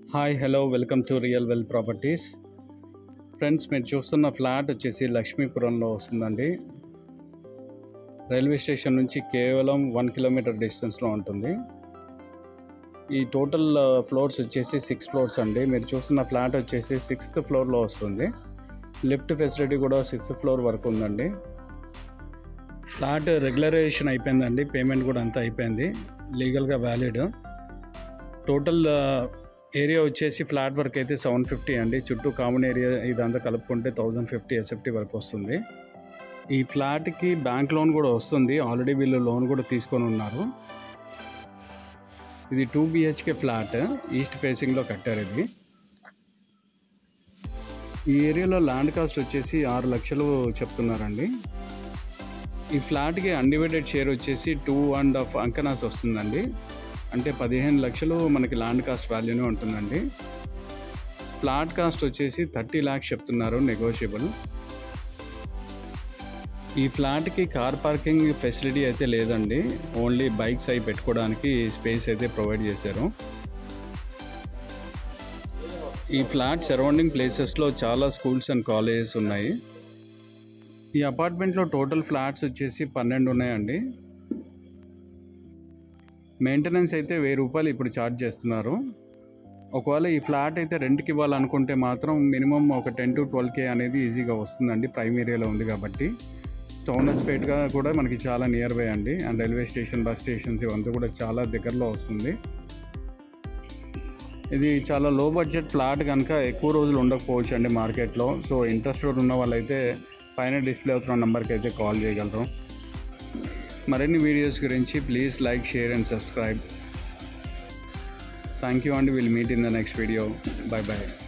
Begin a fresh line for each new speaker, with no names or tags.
hi hello welcome to Real Well Properties friends మీరు చూస్తున్న flat వచ్చేసి లక్ష్మీపురంలో వస్తుందండి రైల్వే స్టేషన్ నుంచి కేవలం వన్ కిలోమీటర్ డిస్టెన్స్లో ఉంటుంది ఈ టోటల్ ఫ్లోర్స్ వచ్చేసి సిక్స్ ఫ్లోర్స్ అండి మీరు చూస్తున్న ఫ్లాట్ వచ్చేసి సిక్స్త్ ఫ్లోర్లో వస్తుంది లిఫ్ట్ ఫెసిలిటీ కూడా సిక్స్త్ ఫ్లోర్ వరకు ఉందండి ఫ్లాట్ రెగ్యులరైజేషన్ అయిపోయిందండి పేమెంట్ కూడా అంతా అయిపోయింది లీగల్గా వ్యాలిడ్ టోటల్ ఏరియా వచ్చేసి ఫ్లాట్ వర్క్ అయితే సెవెన్ ఫిఫ్టీ అండి చుట్టూ కామన్ ఏరియా ఇదంతా కలుపుకుంటే థౌజండ్ ఫిఫ్టీ ఎస్ఎఫ్టీ వరకు వస్తుంది ఈ ఫ్లాట్కి బ్యాంక్ లోన్ కూడా వస్తుంది ఆల్రెడీ వీళ్ళు లోన్ కూడా తీసుకొని ఉన్నారు ఇది టూ బిహెచ్కే ఫ్లాట్ ఈస్ట్ ఫేసింగ్లో కట్టారు ఇది ఈ ఏరియాలో ల్యాండ్ కాస్ట్ వచ్చేసి ఆరు లక్షలు చెప్తున్నారండి ఈ ఫ్లాట్కి అన్డివైడెడ్ షేర్ వచ్చేసి టూ అండ్ హాఫ్ అంకనాస్ వస్తుందండి అంటే పదిహేను లక్షలు మనకి ల్యాండ్ కాస్ట్ వాల్యూనే ఉంటుందండి ఫ్లాట్ కాస్ట్ వచ్చేసి థర్టీ ల్యాక్స్ చెప్తున్నారు నెగోషియబుల్ ఈ ఫ్లాట్కి కార్ పార్కింగ్ ఫెసిలిటీ అయితే లేదండి ఓన్లీ బైక్స్ అవి పెట్టుకోవడానికి స్పేస్ అయితే ప్రొవైడ్ చేశారు ఈ ఫ్లాట్ సరౌండింగ్ ప్లేసెస్లో చాలా స్కూల్స్ అండ్ కాలేజెస్ ఉన్నాయి ఈ అపార్ట్మెంట్లో టోటల్ ఫ్లాట్స్ వచ్చేసి పన్నెండు ఉన్నాయండి మెయింటెనెన్స్ అయితే వెయ్యి రూపాయలు ఇప్పుడు ఛార్జ్ చేస్తున్నారు ఒకవేళ ఈ ఫ్లాట్ అయితే రెంట్కి ఇవ్వాలనుకుంటే మాత్రం మినిమం ఒక టెన్ టు ట్వెల్వ్ కే అనేది ఈజీగా వస్తుందండి ప్రైమ్ ఏరియాలో ఉంది కాబట్టి టౌనస్పేట్గా కూడా మనకి చాలా నియర్ బై అండి and railway station bus stations ఇవంతా కూడా చాలా దగ్గరలో వస్తుంది ఇది చాలా లో బడ్జెట్ ఫ్లాట్ కనుక ఎక్కువ రోజులు ఉండకపోవచ్చు అండి మార్కెట్లో సో ఇంట్రెస్టెడ్ ఉన్న వాళ్ళైతే పైన డిస్ప్లే అవుతున్న నెంబర్కి అయితే కాల్ చేయగలరు మరిన్ని వీడియోస్ గురించి please like share and subscribe thank you అండి will meet in the next video bye bye